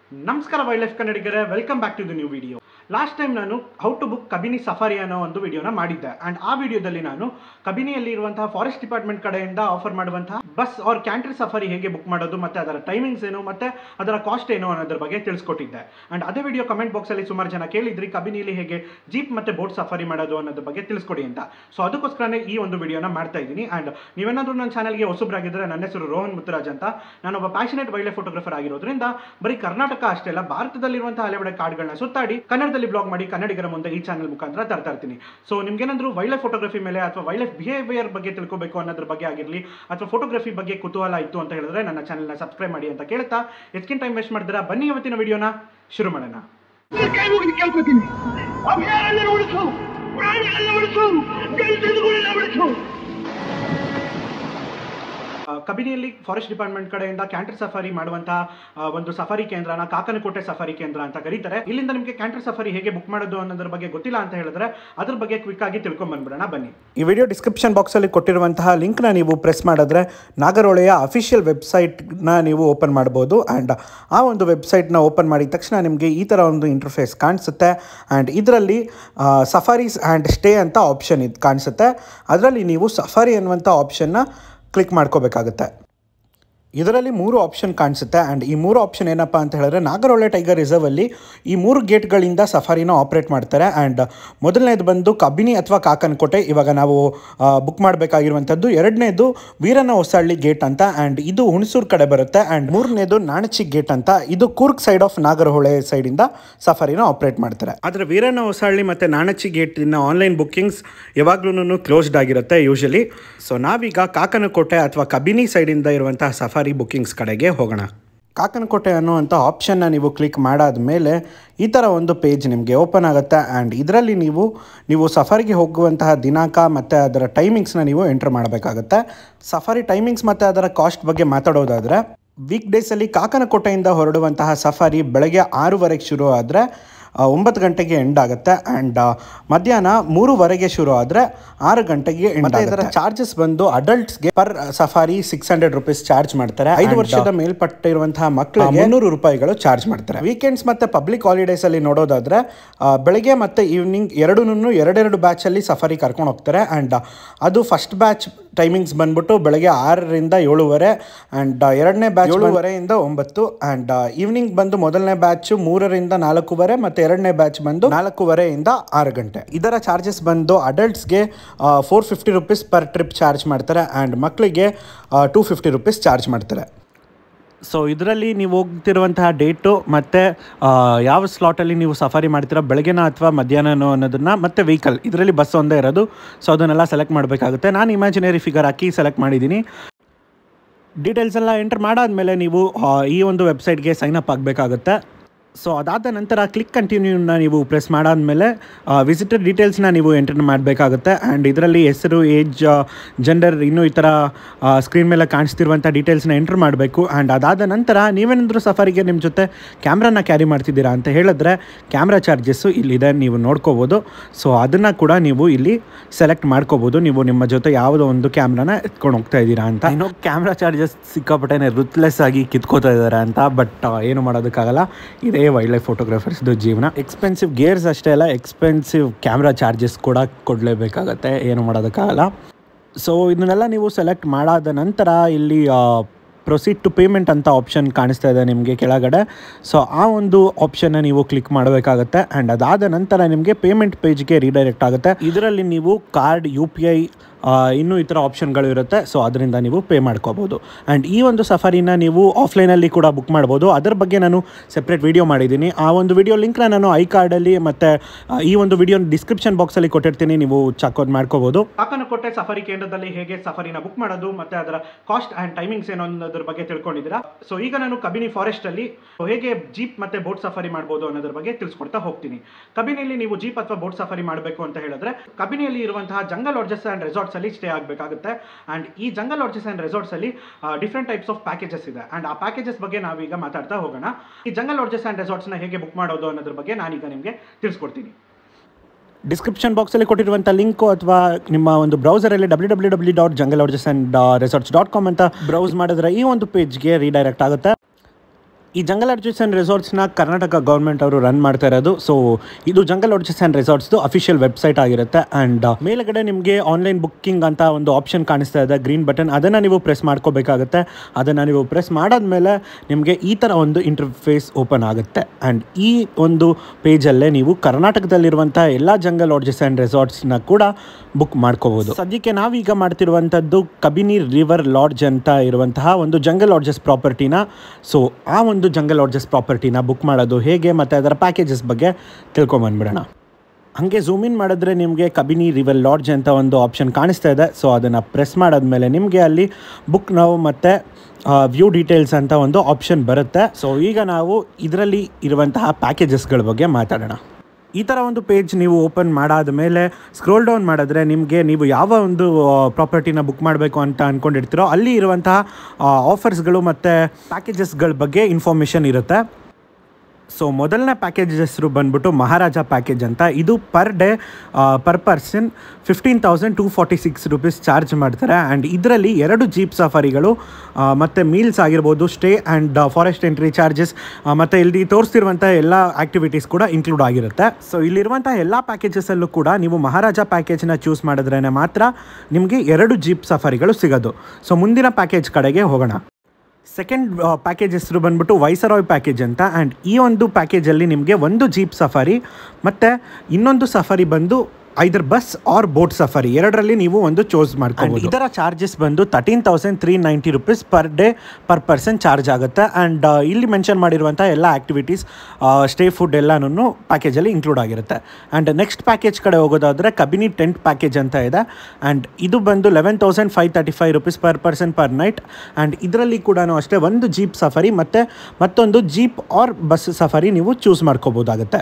ನಮಸ್ಕಾರ wildlife ಕನ್ನಡಿಗರೇ welcome back to the new video last time ನಾನು how to book Kabini safari ಅನ್ನೋ ಒಂದು ವಿಡಿಯೋನ ಮಾಡಿದ್ದೆ ಆ್ಯಂಡ್ ಆ ವಿಡಿಯೋದಲ್ಲಿ ನಾನು ಕಬಿನಿಯಲ್ಲಿ ಇರುವಂತಹ ಫಾರೆಸ್ಟ್ ಡಿಪಾರ್ಟ್ಮೆಂಟ್ ಕಡೆಯಿಂದ ಆಫರ್ ಮಾಡುವಂತಹ ಬಸ್ ಆರ್ ಕ್ಯಾಂಟ್ರಿ ಸಫಾರಿ ಹೇಗೆ ಬುಕ್ ಮಾಡೋದು ಮತ್ತು ಅದರ ಟೈಮಿಂಗ್ಸ್ ಏನು ಮತ್ತು ಅದರ ಕಾಸ್ಟ್ ಏನು ಅನ್ನೋದ್ರ ಬಗ್ಗೆ ತಿಳಿಸ್ಕೊಟ್ಟಿದ್ದೆ ಆ್ಯಂಡ್ ಅದೇ ವಿಡಿಯೋ ಕಮೆಂಟ್ ಬಾಕ್ಸಲ್ಲಿ ಸುಮಾರು ಜನ ಕೇಳಿದ್ರಿ ಕಬಿನಿಯಲ್ಲಿ ಹೇಗೆ ಜೀಪ್ ಮತ್ತು ಬೋಟ್ ಸಫಾರಿ ಮಾಡೋದು ಅನ್ನೋದ್ರ ಬಗ್ಗೆ ತಿಳಿಸ್ಕೊಡಿ ಅಂತ ಸೊ ಅದಕ್ಕೋಸ್ಕರನೇ ಈ ಒಂದು ವಿಡಿಯೋನ ಮಾಡ್ತಾ ಇದ್ದೀನಿ ಆ್ಯಂಡ್ ನೀವೇನಾದರೂ ನನ್ನ ಚಾನಲ್ಗೆ ಹೊಸಬ್ರಾಗಿದ್ದರೆ ನನ್ನ ಹೆಸರು ರೋಹನ್ ಮುತ್ತರಾಜ್ ಅಂತ ನಾನೊಬ್ಬ ಪ್ಯಾಷನೇಟ್ ವೈಲ್ಡ್ ಲೈಫ್ ಫೋಟೋಗ್ರಫರ್ ಆಗಿರೋದ್ರಿಂದ ಬರೀ ಕರ್ನಾಟಕ ಅಷ್ಟೇ ಅಲ್ಲ ಭಾರತದಲ್ಲಿರುವಂತಹ ಹಲವೆಡೆ ಕಾಡುಗಳನ್ನ ಸುತ್ತಾಡಿ ಕನ್ನಡದಲ್ಲಿ ಬ್ಲಾಗ್ ಮಾಡಿ ಕನ್ನಡಿಗರ ಮುಂದೆ ಈ ಚಾನಲ್ ಮುಖಾಂತರ ತರ್ತಾ ಇರ್ತೀನಿ ಸೊ ನಿಮ್ಗೇನಾದ್ರೂ ವೈಲ್ಡ್ ಲೈಫ್ ಫೋಟೋಗ್ರಫಿ ಮೇಲೆ ಅಥವಾ ವೈಲ್ಡ್ ಲೈಫ್ ಬಿಹೇವಿಯರ್ ಬಗ್ಗೆ ತಿಳ್ಕೊಬೇಕು ಅನ್ನೋದ್ರ ಬಗ್ಗೆ ಆಗಿರಲಿ ಅಥವಾ ಫೋಟೋಗ್ರಫಿ ಬಗ್ಗೆ ಕುತೂಹಲ ಇತ್ತು ಅಂತ ಹೇಳಿದ್ರೆ ನನ್ನ ಚಾನಲ್ನ ಸಬ್ಸ್ಕ್ರೈಬ್ ಮಾಡಿ ಅಂತ ಕೇಳ್ತಾ ಹೆಚ್ಚಿನ ಟೈಮ್ ವೇಸ್ಟ್ ಮಾಡಿದ್ರೆ ಬನ್ನಿ ಇವತ್ತಿನ ವಿಡಿಯೋನ ಶುರು ಮಾಡೋಣ ಕೈ ಮುಗಿದು ಕೇಳ್ಕೊತೀನಿ ಅಭಯಾರಣ್ಯ ಉಳಿಸು ಪ್ರಾಣಿಗಳನ್ನ ಉಳಿಸು ಜಂತುಗಳನ್ನ ಉಳಿಸು ಆ, ಕಬಿನಿಯಲ್ಲಿ ಫಾರೆಸ್ಟ್ ಡಿಪಾರ್ಟ್ಮೆಂಟ್ ಕಡೆಯಿಂದ ಕ್ಯಾಂಟರ್ ಸಫಾರಿ ಮಾಡುವಂತಹ ಆ, ಒಂದು ಸಫಾರಿ ಕೇಂದ್ರನ ಕಾಕನಕೋಟೆ ಸಫಾರಿ ಕೇಂದ್ರ ಅಂತ ಕರೀತಾರೆ ಇಲ್ಲಿಂದ ನಿಮಗೆ ಕ್ಯಾಂಟರ್ ಸಫಾರಿ ಹೇಗೆ ಬುಕ್ ಮಾಡೋದು ಅನ್ನೋದ್ರ ಬಗ್ಗೆ ಗೊತ್ತಿಲ್ಲ ಅಂತ ಹೇಳಿದ್ರೆ ಅದ್ರ ಬಗ್ಗೆ ಕ್ವಿಕ್ ಆಗಿ ತಿಳ್ಕೊಂಡ್ ಬಂದ್ಬಿಡೋಣ ಬನ್ನಿ ಈ ವಿಡಿಯೋ ಡಿಸ್ಕ್ರಿಪ್ಷನ್ ಬಾಕ್ಸಲ್ಲಿ ಕೊಟ್ಟಿರುವಂತಹ ಲಿಂಕ್ನ ನೀವು ಪ್ರೆಸ್ ಮಾಡಿದ್ರೆ ನಾಗರೋಳೆಯ ಅಫಿಷಿಯಲ್ ವೆಬ್ಸೈಟ್ನ ನೀವು ಓಪನ್ ಮಾಡ್ಬೋದು ಆ್ಯಂಡ್ ಆ ಒಂದು ವೆಬ್ಸೈಟ್ನ ಓಪನ್ ಮಾಡಿದ ತಕ್ಷಣ ನಿಮಗೆ ಈ ಥರ ಒಂದು ಇಂಟರ್ಫೇಸ್ ಕಾಣಿಸುತ್ತೆ ಆ್ಯಂಡ್ ಇದರಲ್ಲಿ ಸಫಾರೀಸ್ ಆ್ಯಂಡ್ ಸ್ಟೇ ಅಂತ ಆಪ್ಷನ್ ಇದು ಕಾಣಿಸುತ್ತೆ ಅದರಲ್ಲಿ ನೀವು ಸಫಾರಿ ಅನ್ನುವಂಥ ಆಪ್ಷನ್ನ ಕ್ಲಿಕ್ ಮಾಡ್ಕೋಬೇಕಾಗುತ್ತೆ ಇದರಲ್ಲಿ ಮೂರು ಆಪ್ಷನ್ ಕಾಣಿಸುತ್ತೆ ಆ್ಯಂಡ್ ಈ ಮೂರು ಆಪ್ಷನ್ ಏನಪ್ಪ ಅಂತ ಹೇಳಿದ್ರೆ ನಾಗರಹೊಳೆ ಟೈಗರ್ ರಿಸರ್ವಲ್ಲಿ ಈ ಮೂರು ಗೇಟ್ಗಳಿಂದ ಸಫಾರಿನ ಆಪ್ರೇಟ್ ಮಾಡ್ತಾರೆ ಆ್ಯಂಡ್ ಮೊದಲನೇದು ಬಂದು ಕಬಿನಿ ಅಥವಾ ಕಾಕನಕೋಟೆ ಇವಾಗ ನಾವು ಬುಕ್ ಮಾಡಬೇಕಾಗಿರುವಂಥದ್ದು ಎರಡನೇದು ವೀರನ ಹೊಸಹಳ್ಳಿ ಗೇಟ್ ಅಂತ ಆ್ಯಂಡ್ ಇದು ಹುಣಸೂರು ಕಡೆ ಬರುತ್ತೆ ಆ್ಯಂಡ್ ಮೂರನೇದು ನಾಣಚಿ ಗೇಟ್ ಅಂತ ಇದು ಕೂರ್ಗ್ ಸೈಡ್ ಆಫ್ ನಾಗರಹೊಳೆ ಸೈಡಿಂದ ಸಫಾರಿನ ಆಪ್ರೇಟ್ ಮಾಡ್ತಾರೆ ಆದರೆ ವೀರನ ಹೊಸಹಳ್ಳಿ ಮತ್ತು ನಾಣಚಿ ಗೇಟಿನ ಆನ್ಲೈನ್ ಬುಕ್ಕಿಂಗ್ಸ್ ಯಾವಾಗ್ಲೂ ಕ್ಲೋಸ್ಡ್ ಆಗಿರುತ್ತೆ ಯೂಶಲಿ ಸೊ ನಾವೀಗ ಕಾಕನಕೋಟೆ ಅಥವಾ ಕಬಿನಿ ಸೈಡಿಂದ ಇರುವಂತಹ ಸಫಾರಿ ಬುಕ್ಕಿಂಗ್ಸ್ ಕಡೆಗೆ ಹೋಗೋಣ ಕಾಕನಕೋಟೆ ಅನ್ನುವಂಥ ಆಪ್ಷನ್ನ ನೀವು ಕ್ಲಿಕ್ ಮಾಡಾದ ಮೇಲೆ ಈ ಥರ ಒಂದು ಪೇಜ್ ನಿಮಗೆ ಓಪನ್ ಆಗುತ್ತೆ ಆ್ಯಂಡ್ ಇದರಲ್ಲಿ ನೀವು ನೀವು ಸಫಾರಿಗೆ ಹೋಗುವಂತಹ ದಿನಾಂಕ ಮತ್ತು ಅದರ ಟೈಮಿಂಗ್ಸ್ನ ನೀವು ಎಂಟರ್ ಮಾಡಬೇಕಾಗುತ್ತೆ ಸಫಾರಿ ಟೈಮಿಂಗ್ಸ್ ಮತ್ತು ಅದರ ಕಾಸ್ಟ್ ಬಗ್ಗೆ ಮಾತಾಡೋದಾದರೆ ವೀಕ್ ಡೇಸಲ್ಲಿ ಕಾಕನಕೋಟೆಯಿಂದ ಹೊರಡುವಂತಹ ಸಫಾರಿ ಬೆಳಗ್ಗೆ ಆರೂವರೆಗೆ ಶುರು ಆದರೆ ಒಂಬತ್ತು ಗಂಟೆಗೆ ಎಂಡ್ ಆಗುತ್ತೆ ಆ್ಯಂಡ್ ಮಧ್ಯಾಹ್ನ ಮೂರುವರೆಗೆ ಶುರು ಆದರೆ ಆರು ಗಂಟೆಗೆ ಎಂಡ್ ಇದರ ಚಾರ್ಜಸ್ ಬಂದು ಅಡಲ್ಟ್ಸ್ಗೆ per safari six hundred rupees charge ಮಾಡ್ತಾರೆ ಐದು ವರ್ಷದ ಮೇಲ್ಪಟ್ಟಿರುವಂತಹ ಮಕ್ಕಳಿಗೆ ಮುನ್ನೂರು ರೂಪಾಯಿಗಳು ಚಾರ್ಜ್ ಮಾಡ್ತಾರೆ ವೀಕೆಂಡ್ಸ್ ಮತ್ತು ಪಬ್ಲಿಕ್ ಹಾಲಿಡೇಸ್ ಅಲ್ಲಿ ನೋಡೋದಾದ್ರೆ ಆ, ಬೆಳಗ್ಗೆ ಮತ್ತು ಈವ್ನಿಂಗ್ ಎರಡೂ ಎರಡೆರಡು ಬ್ಯಾಚಲ್ಲಿ ಸಫಾರಿ ಕರ್ಕೊಂಡು ಹೋಗ್ತಾರೆ ಆ್ಯಂಡ್ ಅದು ಫಸ್ಟ್ ಬ್ಯಾಚ್ ಟೈಮಿಂಗ್ಸ್ ಬಂದ್ಬಿಟ್ಟು ಬೆಳಗ್ಗೆ ಆರರಿಂದ ಏಳುವರೆ ಆ್ಯಂಡ್ ಎರಡನೇ ಬ್ಯಾಚ್ ಏಳುವರೆಯಿಂದ ಒಂಬತ್ತು ಆ್ಯಂಡ್ ಈವ್ನಿಂಗ್ ಬಂದು ಮೊದಲನೇ ಬ್ಯಾಚ್ ಮೂರರಿಂದ ನಾಲ್ಕೂವರೆ ಮತ್ತು ಎರಡನೇ ಬ್ಯಾಚ್ ಬಂದು ನಾಲ್ಕೂವರೆಯಿಂದ ಆರು ಗಂಟೆ ಇದರ ಚಾರ್ಜಸ್ ಬಂದು ಅಡಲ್ಟ್ಸ್ಗೆ four fifty rupees per trip charge ಮಾಡ್ತಾರೆ ಆ್ಯಂಡ್ ಮಕ್ಕಳಿಗೆ ಟೂ ಫಿಫ್ಟಿ ರುಪೀಸ್ ಚಾರ್ಜ್ ಮಾಡ್ತಾರೆ ಸೊ ಇದರಲ್ಲಿ ನೀವು ಹೋಗ್ತಿರುವಂತಹ ಡೇಟು ಮತ್ತು ಯಾವ ಸ್ಲಾಟಲ್ಲಿ ನೀವು ಸಫಾರಿ ಮಾಡ್ತೀರಾ ಬೆಳಗ್ಗೆನ ಅಥವಾ ಮಧ್ಯಾಹ್ನನೋ ಅನ್ನೋದನ್ನು ಮತ್ತು ವೆಹಿಕಲ್ ಇದರಲ್ಲಿ ಬಸ್ ಒಂದೇ ಇರೋದು ಸೊ ಅದನ್ನೆಲ್ಲ ಸೆಲೆಕ್ಟ್ ಮಾಡಬೇಕಾಗುತ್ತೆ ನಾನು ಇಮ್ಯಾಜಿನರಿ ಫಿಗರ್ ಹಾಕಿ ಸೆಲೆಕ್ಟ್ ಮಾಡಿದ್ದೀನಿ ಡೀಟೇಲ್ಸ್ ಎಲ್ಲ ಎಂಟರ್ ಮಾಡಾದ್ಮೇಲೆ ನೀವು ಆ, ಈ ಒಂದು ವೆಬ್ಸೈಟ್ಗೆ ಸೈನ್ ಅಪ್ ಆಗಬೇಕಾಗುತ್ತೆ ಸೊ ಅದಾದ ನಂತರ ಕ್ಲಿಕ್ ಕಂಟಿನ್ಯೂನ ನೀವು ಪ್ರೆಸ್ ಮಾಡಾದ್ಮೇಲೆ ವಿಸಿಟರ್ ಡೀಟೇಲ್ಸ್ನ ನೀವು ಎಂಟರ್ ಮಾಡಬೇಕಾಗುತ್ತೆ ಆ್ಯಂಡ್ ಇದರಲ್ಲಿ ಹೆಸರು ಏಜ್ ಜೆಂಡರ್ ಇನ್ನೂ ಈ ಥರ ಸ್ಕ್ರೀನ್ ಮೇಲೆ ಕಾಣಿಸ್ತಿರುವಂಥ ಡೀಟೇಲ್ಸ್ನ ಎಂಟರ್ ಮಾಡಬೇಕು ಆ್ಯಂಡ್ ಅದಾದ ನಂತರ ನೀವೇನಾದರೂ ಸಫಾರಿಗೆ ನಿಮ್ಮ ಜೊತೆ ಕ್ಯಾಮ್ರಾನ ಕ್ಯಾರಿ ಮಾಡ್ತಿದ್ದೀರಾ ಅಂತ ಹೇಳಿದ್ರೆ ಕ್ಯಾಮ್ರಾ ಚಾರ್ಜಸ್ಸು ಇಲ್ಲಿದೆ ನೀವು ನೋಡ್ಕೋಬೋದು ಸೊ ಅದನ್ನು ಕೂಡ ನೀವು ಇಲ್ಲಿ ಸೆಲೆಕ್ಟ್ ಮಾಡ್ಕೋಬೋದು ನೀವು ನಿಮ್ಮ ಜೊತೆ ಯಾವುದೋ ಒಂದು ಕ್ಯಾಮ್ರಾನ ಎತ್ಕೊಂಡು ಹೋಗ್ತಾ ಇದ್ದೀರಾ ಅಂತ ಇನ್ನೂ ಕ್ಯಾಮ್ರಾ ಚಾರ್ಜಸ್ ಸಿಕ್ಕಾಪಟ್ಟೆನೆ ರುತ್ಲೆಸ್ ಆಗಿ ಕಿತ್ಕೋತಾ ಇದ್ದಾರೆ ಅಂತ ಬಟ್ ಏನು ಮಾಡೋದಕ್ಕಾಗಲ್ಲ ಇದೇ ವೈಲ್ಡ್ ಲೈಫ್ ಫೋಟೋಗ್ರಾಫರ್ಸ್ದು ಜೀವನ ಎಕ್ಸ್ಪೆನ್ಸಿವ್ ಗೇರ್ಸ್ ಅಷ್ಟೇ ಅಲ್ಲ ಎಕ್ಸ್ಪೆನ್ಸಿವ್ ಕ್ಯಾಮ್ರಾ ಚಾರ್ಜಸ್ ಕೂಡ ಕೊಡಲೇಬೇಕಾಗತ್ತೆ ಏನು ಮಾಡೋದಕ್ಕಾಗಲ್ಲ ಸೊ ಇದನ್ನೆಲ್ಲ ನೀವು ಸೆಲೆಕ್ಟ್ ಮಾಡಾದ ನಂತರ ಇಲ್ಲಿ ಪ್ರೊಸೀಡ್ ಟು ಪೇಮೆಂಟ್ ಅಂತ ಆಪ್ಷನ್ ಕಾಣಿಸ್ತಾ ಇದೆ ನಿಮಗೆ ಕೆಳಗಡೆ ಸೊ ಆ ಒಂದು ಆಪ್ಷನ್ನ ನೀವು ಕ್ಲಿಕ್ ಮಾಡಬೇಕಾಗತ್ತೆ ಆ್ಯಂಡ್ ಅದಾದ ನಂತರ ನಿಮಗೆ ಪೇಮೆಂಟ್ ಪೇಜ್ಗೆ ರೀಡೈರೆಕ್ಟ್ ಆಗುತ್ತೆ ಇದರಲ್ಲಿ ನೀವು ಕಾರ್ಡ್ ಯು ಪಿ ಐ ಇನ್ನೂ ಈ ಥರ ಆಪ್ಷನ್ಗಳು ಇರುತ್ತೆ ಸೊ ಅದರಿಂದ ನೀವು ಪೇ ಮಾಡ್ಕೋಬೋದು ಆ್ಯಂಡ್ ಈ ಒಂದು ಸಫಾರಿನ ನೀವು ಆಫ್ಲೈನಲ್ಲಿ ಕೂಡ ಬುಕ್ ಮಾಡ್ಬೋದು ಅದರ ಬಗ್ಗೆ ನಾನು ಸೆಪ್ರೇಟ್ ವಿಡಿಯೋ ಮಾಡಿದ್ದೀನಿ ಆ ಒಂದು ವಿಡಿಯೋ ಲಿಂಕ್ನ ನಾನು ಐ ಕಾರ್ಡಲ್ಲಿ ಮತ್ತು ಈ ಒಂದು ವಿಡಿಯೋ ಡಿಸ್ಕ್ರಿಪ್ಷನ್ ಬಾಕ್ಸಲ್ಲಿ ಕೊಟ್ಟಿರ್ತೀನಿ ನೀವು ಚೆಕ್ಔಟ್ ಮಾಡ್ಕೋಬೋದು ಕಾಕನಕೋಟೆ ಸಫಾರಿ ಕೇಂದ್ರದಲ್ಲಿ ಹೇಗೆ ಸಫಾರಿನ ಬುಕ್ ಮಾಡೋದು ಮತ್ತು ಅದರ ಕಾಸ್ಟ್ ಆ್ಯಂಡ್ ಟೈಮಿಂಗ್ಸ್ ಏನು ಅನ್ನೋದ್ರ ಬಗ್ಗೆ ತಿಳ್ಕೊಂಡಿದ್ದೀರಾ ಸೊ ಈಗ ನಾನು ಕಬಿನಿ ಫಾರೆಸ್ಟಲ್ಲಿ ಹೇಗೆ ಜೀಪ್ ಮತ್ತು ಬೋಟ್ ಸಫಾರಿ ಮಾಡ್ಬೋದು ಅನ್ನೋದ್ರ ಬಗ್ಗೆ ತಿಳಿಸ್ಕೊಡ್ತಾ ಹೋಗ್ತೀನಿ ಕಬಿನಿಯಲ್ಲಿ ನೀವು ಜೀಪ್ ಅಥವಾ ಬೋಟ್ ಸಫಾರಿ ಮಾಡಬೇಕು ಅಂತ ಹೇಳಿದ್ರೆ ಕಬಿನಿಯಲ್ಲಿ ಇರುವಂತಹ ಜಂಗಲ್ ಲಾಡ್ಜಸ್ ಆ್ಯಂಡ್ ರೆಸಾರ್ಟ್ಸ್ ಅಲ್ಲಿ ಸ್ಟೇ ಆಗಬೇಕಾಗುತ್ತೆ ಆ್ಯಂಡ್ ಈ ಜಂಗಲ್ ಲಾಡ್ಜಸ್ ಆ್ಯಂಡ್ ರೆಸಾರ್ಟ್ಸ್ ಅಲ್ಲಿ ಡಿಫ್ರೆಂಟ್ ಟೈಪ್ಸ್ ಆಫ್ ಪ್ಯಾಕೇಜಸ್ ಇದೆ ಆ್ಯಂಡ್ ಆ ಪ್ಯಾಕೇಜಸ್ ಬಗ್ಗೆ ನಾವೀಗ ಮಾತಾಡ್ತಾ ಹೋಗೋಣ ಈ ಜಂಗಲ್ ಲಾಡ್ಜಸ್ ಆ್ಯಂಡ್ ರೆಸಾರ್ಟ್ಸ್ನ ಹೇಗೆ ಬುಕ್ ಮಾಡೋದು ಅನ್ನೋದ್ರ ಬಗ್ಗೆ ನಾನೀಗ ನಿಮಗೆ ತಿಳಿಸ್ಕೊಡ್ತೀನಿ ಡಿಸ್ಕ್ರಿಪ್ಷನ್ ಬಾಕ್ಸಲ್ಲಿ ಕೊಟ್ಟಿರುವಂಥ ಲಿಂಕು ಅಥವಾ ನಿಮ್ಮ ಒಂದು ಬ್ರೌಸರಲ್ಲಿ W W W dot jungle lodges and resorts dot com ಅಂತ ಬ್ರೌಸ್ ಮಾಡಿದ್ರೆ ಈ ಒಂದು ಪೇಜ್ಗೆ ರೀಡೈರೆಕ್ಟ್ ಆಗುತ್ತೆ ಈ ಜಂಗಲ್ ಅಡ್ಜಸ್ ಆ್ಯಂಡ್ ರೆಸಾರ್ಟ್ಸ್ನ ಕರ್ನಾಟಕ ಗೌರ್ಮೆಂಟ್ ಅವರು ರನ್ ಮಾಡ್ತಾ ಇರೋದು ಸೊ ಇದು ಜಂಗಲ್ ಅಡ್ಜಸ್ ಆ್ಯಂಡ್ ರೆಸಾರ್ಟ್ಸ್ದು ಅಫಿಷಿಯಲ್ ವೆಬ್ಸೈಟ್ ಆಗಿರುತ್ತೆ ಆ್ಯಂಡ್ ಮೇಲ್ಗಡೆ ನಿಮಗೆ ಆನ್ಲೈನ್ ಬುಕ್ಕಿಂಗ್ ಅಂತ ಒಂದು ಆಪ್ಷನ್ ಕಾಣಿಸ್ತಾ ಇದೆ ಗ್ರೀನ್ ಬಟನ್ ಅದನ್ನು ನೀವು ಪ್ರೆಸ್ ಮಾಡ್ಕೋಬೇಕಾಗುತ್ತೆ ಅದನ್ನು ನೀವು ಪ್ರೆಸ್ ಮಾಡಾದ್ಮೇಲೆ ನಿಮಗೆ ಈ ಥರ ಒಂದು ಇಂಟರ್ಫೇಸ್ ಓಪನ್ ಆಗುತ್ತೆ ಆ್ಯಂಡ್ ಈ ಒಂದು ಪೇಜಲ್ಲೇ ನೀವು ಕರ್ನಾಟಕದಲ್ಲಿರುವಂಥ ಎಲ್ಲ ಜಂಗಲ್ ಲಾಡ್ಜಸ್ ಆ್ಯಂಡ್ ರೆಸಾರ್ಟ್ಸ್ನ ಕೂಡ ಬುಕ್ ಮಾಡ್ಕೋಬೋದು ಸದ್ಯಕ್ಕೆ ನಾವೀಗ ಮಾಡ್ತಿರುವಂಥದ್ದು ಕಬಿನಿ ರಿವರ್ ಲಾಡ್ಜ್ ಅಂತ ಇರುವಂತಹ ಒಂದು ಜಂಗಲ್ ಲಾಡ್ಜಸ್ ಪ್ರಾಪರ್ಟಿನ ಸೊ ಆ ಒಂದು ಜಂಗಲ್ ಲಾಡ್ಜಸ್ ಪ್ರಾಪರ್ಟಿನ ಬುಕ್ ಮಾಡೋದು ಹೇಗೆ ಮತ್ತು ಅದರ ಪ್ಯಾಕೇಜಸ್ ಬಗ್ಗೆ ತಿಳ್ಕೊಂಬಂದ್ಬಿಡೋಣ ಹಾಗೆ ಝೂಮ್ ಇನ್ ಮಾಡಿದ್ರೆ ನಿಮಗೆ ಕಬಿನಿ ರಿವರ್ ಲಾಡ್ಜ್ ಅಂತ ಒಂದು ಆಪ್ಷನ್ ಕಾಣಿಸ್ತಾ ಇದೆ ಸೊ ಅದನ್ನು ಪ್ರೆಸ್ ಮಾಡಾದ್ಮೇಲೆ ನಿಮಗೆ ಅಲ್ಲಿ ಬುಕ್ ನಾವು ಮತ್ತು ವ್ಯೂ ಡೀಟೇಲ್ಸ್ ಅಂತ ಒಂದು ಆಪ್ಷನ್ ಬರುತ್ತೆ ಸೊ ಈಗ ನಾವು ಇದರಲ್ಲಿ ಇರುವಂತಹ ಪ್ಯಾಕೇಜಸ್ಗಳ ಬಗ್ಗೆ ಮಾತಾಡೋಣ ಈ ಥರ ಒಂದು ಪೇಜ್ ನೀವು ಓಪನ್ ಮಾಡಾದ ಮೇಲೆ ಸ್ಕ್ರೋಲ್ ಡೌನ್ ಮಾಡಿದ್ರೆ ನಿಮಗೆ ನೀವು ಯಾವ ಒಂದು ಪ್ರಾಪರ್ಟಿನ ಬುಕ್ ಮಾಡಬೇಕು ಅಂತ ಅಂದ್ಕೊಂಡಿರ್ತೀರೋ ಅಲ್ಲಿ ಇರುವಂತಹ ಆಫರ್ಸ್ಗಳು ಮತ್ತು ಪ್ಯಾಕೇಜಸ್ಗಳ ಬಗ್ಗೆ ಇನ್ಫಾರ್ಮೇಷನ್ ಇರುತ್ತೆ ಸೊ ಮೊದಲನೇ ಪ್ಯಾಕೇಜ್ ಹೆಸರು ಬಂದ್ಬಿಟ್ಟು ಮಹಾರಾಜ ಪ್ಯಾಕೇಜ್ ಅಂತ ಇದು per day per person fifteen thousand two forty six rupees charge ಮಾಡ್ತಾರೆ ಆ್ಯಂಡ್ ಇದರಲ್ಲಿ ಎರಡು ಜೀಪ್ ಸಫಾರಿಗಳು ಮತ್ತು ಮೀಲ್ಸ್ ಆಗಿರ್ಬೋದು stay and forest entry charges ಮತ್ತು ಇಲ್ಲಿ ತೋರಿಸ್ತಿರುವಂಥ ಎಲ್ಲ ಆ್ಯಕ್ಟಿವಿಟೀಸ್ ಕೂಡ ಇನ್ಕ್ಲೂಡ್ ಆಗಿರುತ್ತೆ ಸೊ ಇಲ್ಲಿರುವಂಥ ಎಲ್ಲ ಪ್ಯಾಕೇಜಸಲ್ಲೂ ಕೂಡ ನೀವು ಮಹಾರಾಜ ಪ್ಯಾಕೇಜ್ನ ಚೂಸ್ ಮಾಡಿದ್ರೇ ಮಾತ್ರ ನಿಮಗೆ ಎರಡು ಜೀಪ್ ಸಫಾರಿಗಳು ಸಿಗೋದು ಸೊ ಮುಂದಿನ ಪ್ಯಾಕೇಜ್ ಕಡೆಗೆ ಹೋಗೋಣ ಸೆಕೆಂಡ್ ಪ್ಯಾಕೇಜ್ ಹೆಸರು ಬಂದ್ಬಿಟ್ಟು ವೈಸರಾಯ್ ಪ್ಯಾಕೇಜ್ ಅಂತ ಆ್ಯಂಡ್ ಈ ಒಂದು ಪ್ಯಾಕೇಜಲ್ಲಿ ನಿಮಗೆ ಒಂದು ಜೀಪ್ ಸಫಾರಿ ಮತ್ತು ಇನ್ನೊಂದು ಸಫಾರಿ ಬಂದು either bus or boat safari ಎರಡರಲ್ಲಿ ನೀವು ಒಂದು ಚೂಸ್ ಮಾಡ್ಕೊಂಡು ಇದರ ಚಾರ್ಜಸ್ ಬಂದು thirteen thousand three ninety rupees per day per person charge ಆಗುತ್ತೆ ಆ್ಯಂಡ್ ಇಲ್ಲಿ ಮೆನ್ಷನ್ ಮಾಡಿರುವಂಥ ಎಲ್ಲ ಆ್ಯಕ್ಟಿವಿಟೀಸ್ ಸ್ಟೇ ಫುಡ್ ಎಲ್ಲನೂ ಪ್ಯಾಕೇಜಲ್ಲಿ ಇನ್ಕ್ಲೂಡ್ ಆಗಿರುತ್ತೆ ಆ್ಯಂಡ್ ನೆಕ್ಸ್ಟ್ ಪ್ಯಾಕೇಜ್ ಕಡೆ ಹೋಗೋದಾದರೆ ಕಬಿನಿ ಟೆಂಟ್ ಪ್ಯಾಕೇಜ್ ಅಂತ ಇದೆ ಆ್ಯಂಡ್ ಇದು ಬಂದು eleven thousand five thirty five rupees per person per night and ಇದರಲ್ಲಿ ಕೂಡ ಅಷ್ಟೇ ಒಂದು ಜೀಪ್ ಸಫಾರಿ ಮತ್ತು ಮತ್ತೊಂದು ಜೀಪ್ ಆರ್ ಬಸ್ ಸಫಾರಿ ನೀವು ಚೂಸ್ ಮಾಡ್ಕೋಬೋದಾಗುತ್ತೆ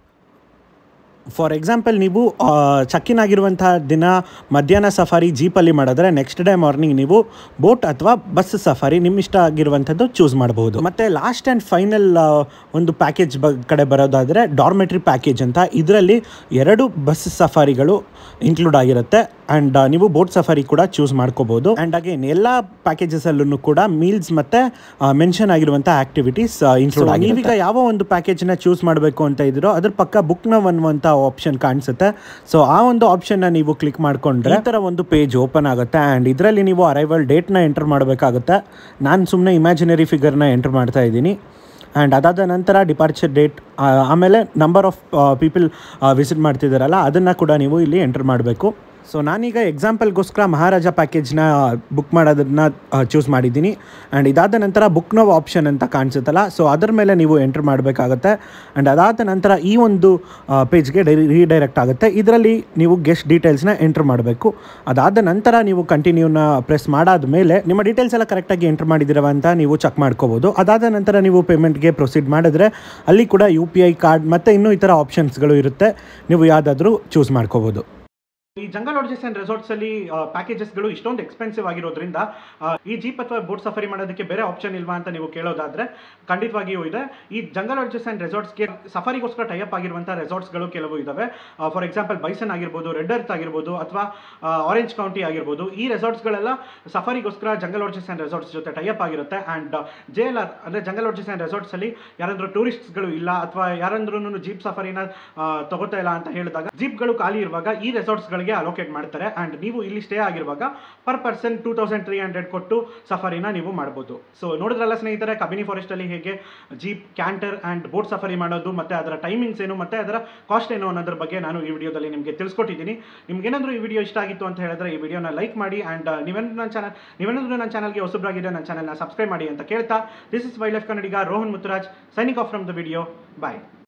ಫಾರ್ ಎಕ್ಸಾಂಪಲ್ ನೀವು ಚಕ್ಕಿನ್ ಆಗಿರುವಂಥ ದಿನ ಮಧ್ಯಾಹ್ನ ಸಫಾರಿ ಜೀಪಲ್ಲಿ ಮಾಡಿದ್ರೆ ನೆಕ್ಸ್ಟ್ ಡೇ ಮಾರ್ನಿಂಗ್ ನೀವು ಬೋಟ್ ಅಥವಾ ಬಸ್ ಸಫಾರಿ ನಿಮ್ಮ ಇಷ್ಟ ಆಗಿರುವಂಥದ್ದು ಚೂಸ್ ಮಾಡಬಹುದು ಮತ್ತು ಲಾಸ್ಟ್ ಆ್ಯಂಡ್ ಫೈನಲ್ ಒಂದು ಪ್ಯಾಕೇಜ್ ಬ ಕಡೆ ಬರೋದಾದರೆ ಡಾರ್ಮೆಟ್ರಿ ಪ್ಯಾಕೇಜ್ ಅಂತ ಇದರಲ್ಲಿ ಎರಡು ಬಸ್ ಸಫಾರಿಗಳು ಇನ್ಕ್ಲೂಡ್ ಆಗಿರುತ್ತೆ ಆ್ಯಂಡ್ ನೀವು ಬೋಟ್ ಸಫಾರಿ ಕೂಡ ಚೂಸ್ ಮಾಡ್ಕೋಬೋದು ಆ್ಯಂಡ್ ಅಗೇನ್ ಎಲ್ಲ ಪ್ಯಾಕೇಜಸಲ್ಲೂ ಕೂಡ ಮೀಲ್ಸ್ ಮತ್ತು ಮೆನ್ಷನ್ ಆಗಿರುವಂಥ ಆಕ್ಟಿವಿಟೀಸ್ ಇನ್ಕ್ಲೂಡ್ ಆಗಿ ನೀವೀಗ ಯಾವ ಒಂದು ಪ್ಯಾಕೇಜ್ನ ಚೂಸ್ ಮಾಡಬೇಕು ಅಂತ ಇದ್ದೀರೋ ಅದ್ರ ಪಕ್ಕ ಬುಕ್ನ ಅನ್ನುವಂಥ ಆಪ್ಷನ್ ಕಾಣಿಸುತ್ತೆ ಸೊ ಆ ಒಂದು ಆಪ್ಷನ್ನ ನೀವು ಕ್ಲಿಕ್ ಮಾಡಿಕೊಂಡ್ರೆ ಈ ಥರ ಒಂದು ಪೇಜ್ ಓಪನ್ ಆಗುತ್ತೆ ಆ್ಯಂಡ್ ಇದರಲ್ಲಿ ನೀವು ಅರೈವಲ್ ಡೇಟ್ನ ಎಂಟರ್ ಮಾಡಬೇಕಾಗುತ್ತೆ ನಾನು ಸುಮ್ಮನೆ ಇಮ್ಯಾಜಿನರಿ ಫಿಗರ್ನ ಎಂಟರ್ ಮಾಡ್ತಾ ಇದ್ದೀನಿ ಆ್ಯಂಡ್ ಅದಾದ ನಂತರ ಡಿಪಾರ್ಚರ್ ಡೇಟ್ ಆಮೇಲೆ ನಂಬರ್ ಆಫ್ ಪೀಪಲ್ ವಿಸಿಟ್ ಮಾಡ್ತಿದ್ದಾರಲ್ಲ ಅದನ್ನು ಕೂಡ ನೀವು ಇಲ್ಲಿ ಎಂಟರ್ ಮಾಡಬೇಕು ಸೊ ನಾನೀಗ ಎಕ್ಸಾಂಪಲ್ಗೋಸ್ಕರ ಮಹಾರಾಜ ಪ್ಯಾಕೇಜ್ನ ಬುಕ್ ಮಾಡೋದನ್ನ ಚೂಸ್ ಮಾಡಿದ್ದೀನಿ ಆ್ಯಂಡ್ ಇದಾದ ನಂತರ ಬುಕ್ ನೋವ್ ಆಪ್ಷನ್ ಅಂತ ಕಾಣಿಸುತ್ತಲ್ಲ ಸೊ ಅದರ ಮೇಲೆ ನೀವು ಎಂಟರ್ ಮಾಡಬೇಕಾಗುತ್ತೆ ಆ್ಯಂಡ್ ಅದಾದ ನಂತರ ಈ ಒಂದು ಪೇಜ್ಗೆ ಡೈ ರೀಡೈರೆಕ್ಟ್ ಆಗುತ್ತೆ ಇದರಲ್ಲಿ ನೀವು ಗೆಸ್ಟ್ ಡೀಟೇಲ್ಸ್ನ ಎಂಟರ್ ಮಾಡಬೇಕು ಅದಾದ ನಂತರ ನೀವು ಕಂಟಿನ್ಯೂನ ಪ್ರೆಸ್ ಮಾಡಾದ ಮೇಲೆ ನಿಮ್ಮ ಡೀಟೇಲ್ಸ್ ಎಲ್ಲ ಕರೆಕ್ಟಾಗಿ ಎಂಟರ್ ಮಾಡಿದಿರವ ಅಂತ ನೀವು ಚೆಕ್ ಮಾಡ್ಕೋಬೋದು ಅದಾದ ನಂತರ ನೀವು ಪೇಮೆಂಟ್ಗೆ ಪ್ರೊಸೀಡ್ ಮಾಡಿದ್ರೆ ಅಲ್ಲಿ ಕೂಡ ಯು ಪಿ ಐ ಕಾರ್ಡ್ ಮತ್ತು ಇನ್ನೂ ಈ ಥರ ಆಪ್ಷನ್ಸ್ಗಳು ಇರುತ್ತೆ ನೀವು ಯಾವುದಾದ್ರೂ ಚೂಸ್ ಮಾಡ್ಕೋಬೋದು ಈ ಜಂಗಲ್ ಲಾಡ್ಜಸ್ ಆ್ಯಂಡ್ ರೆಸಾರ್ಟ್ಸಲ್ಲಿ ಪ್ಯಾಕೇಜಸ್ಗಳು ಇಷ್ಟೊಂದು ಎಕ್ಸ್ಪೆನ್ಸಿವ್ ಆಗಿರೋದ್ರಿಂದ ಆ, ಈ ಜೀಪ್ ಅಥವಾ ಬೋಟ್ ಸಫಾರಿ ಮಾಡೋದಕ್ಕೆ ಬೇರೆ ಆಪ್ಷನ್ ಇಲ್ವಾ ಅಂತ ನೀವು ಕೇಳೋದಾದ್ರೆ ಖಂಡಿತವಾಗಿಯೂ ಇದೆ ಈ ಜಂಗಲ್ ಲಾಡ್ಜಸ್ ಆ್ಯಂಡ್ ರೆಸಾರ್ಟ್ಸ್ಗೆ ಸಫಾರಿಗೋಸ್ಕರ ಟೈಅಪ್ ಆಗಿರುವಂಥ ರೆಸಾರ್ಟ್ಸ್ಗಳು ಕೆಲವು ಇದಾವೆ ಫಾರ್ ಎಕ್ಸಾಂಪಲ್ ಬೈಸನ್ ಆಗಿರ್ಬೋದು ರೆಡ್ ಅರ್ತ್ ಆಗಿರ್ಬೋದು ಅಥವಾ ಆರೆಂಜ್ ಕೌಂಟಿ ಆಗಿರ್ಬೋದು ಈ ರೆಸಾರ್ಟ್ಸ್ಗಳೆಲ್ಲ ಸಫಾರಿಗೋಸ್ಕರ ಜಂಗಲ್ ಲಾಡ್ಜಸ್ ಆ್ಯಂಡ್ ರೆಸಾರ್ಟ್ಸ್ ಜೊತೆ ಟೈಅಪ್ ಆಗಿರುತ್ತೆ ಆ್ಯಂಡ್ ಜೆ ಎಲ್ ಆರ್ ಅಂದರೆ ಜಂಗಲ್ ಲಾಡ್ಜಸ್ ಆ್ಯಂಡ್ ರೆಸಾರ್ಟ್ಸಲ್ಲಿ ಯಾರಾದರೂ ಟೂರಿಸ್ಟ್ಸ್ಗಳು ಇಲ್ಲ ಅಥವಾ ಯಾರಂದ್ರೂ ಜೀಪ್ ಸಫಾರಿನ ಆ, ತಗೋತಾ ಇಲ್ಲ ಅಂತ ಹೇಳಿದಾಗ ಜೀಪ್ಗಳು ಖಾಲಿ ಇರುವಾಗ ಈ ರೆಸಾರ್ಟ್ಸ್ಗಳಿಗೆ ಅಲೋಕೇಟ್ ಮಾಡ್ತಾರೆ ಆ್ಯಂಡ್ ನೀವು ಇಲ್ಲಿ ಸ್ಟೇ ಆಗಿರುವಾಗ per person two thousand three hundred ಕೊಟ್ಟು ಸಫಾರಿನ ನೀವು ಮಾಡ್ಬೋದು ಸೊ ನೋಡಿದ್ರಲ್ಲ ಸ್ನೇಹಿತರೆ ಕಬಿನಿ ಫಾರೆಸ್ಟಲ್ಲಿ ಹೇಗೆ jeep canter and boat safari ಮಾಡೋದು ಮತ್ತು ಅದರ ಟೈಮಿಂಗ್ಸ್ ಏನು ಮತ್ತು ಅದರ ಕಾಸ್ಟ್ ಏನು ಅನ್ನೋದ್ರ ಬಗ್ಗೆ ನಾನು ಈ ವಿಡಿಯೋದಲ್ಲಿ ನಿಮಗೆ ತಿಳಿಸ್ಕೊಟ್ಟಿದ್ದೀನಿ ನಿಮ್ಗೇನಾದರೂ ಈ ವಿಡಿಯೋ ಇಷ್ಟ ಆಗಿತ್ತು ಅಂತ ಹೇಳಿದ್ರೆ ಈ ವಿಡಿಯೋನ ಲೈಕ್ ಮಾಡಿ ಆ್ಯಂಡ್ ನೀವೇನಾದ್ರು ನನ್ನ ಚಾನಲ್ ನೀವೇನಾದರೂ ನನ್ನ ಚಾನಲ್ಗೆ ಹೊಸಬ್ರಾಗಿದೆ ನನ್ನ ಚಾನಲ್ನ ಸಬ್ಸ್ಕ್ರೈಬ್ ಮಾಡಿ ಅಂತ ಕೇಳ್ತಾ this is wild life Kannadiga Rohan Muthuraj signing off from the video bye